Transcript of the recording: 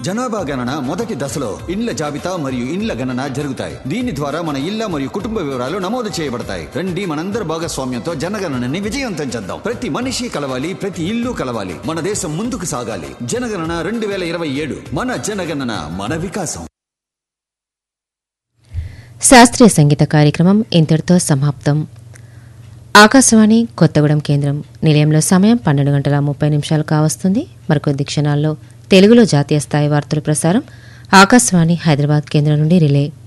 జనాభా గణన మొదటి దశలో ఇండ్ల జాబితా మరియు ఇండ్ల గణన జరుగుతాయి దీని ద్వారా మన ఇళ్ల మరియు కుటుంబ వివరాలు నమోదు చేయబడతాయి రండి మనందరి భాగస్వామ్యంతో జనగణనని విజయవంతం చేద్దాం ప్రతి మనిషి కలవాలి ప్రతి ఇల్లు కలవాలి మన దేశం ముందుకు సాగాలి జనగణన రెండు వేల ఇరవై ఏడు మన జనగణన మన వికాసం శాస్త్రీయ సంగీత కార్యక్రమం ఇంతటితో సమాప్తం ఆకాశవాణి కొత్తగూడెం కేంద్రం నిలయంలో సమయం పన్నెండు గంటల ముప్పై నిమిషాలు కావస్తుంది మరికొద్ది క్షణాల్లో తెలుగులో జాతీయ స్థాయి వార్తలు ప్రసారం ఆకాశవాణి హైదరాబాద్ కేంద్రం నుండి రిలే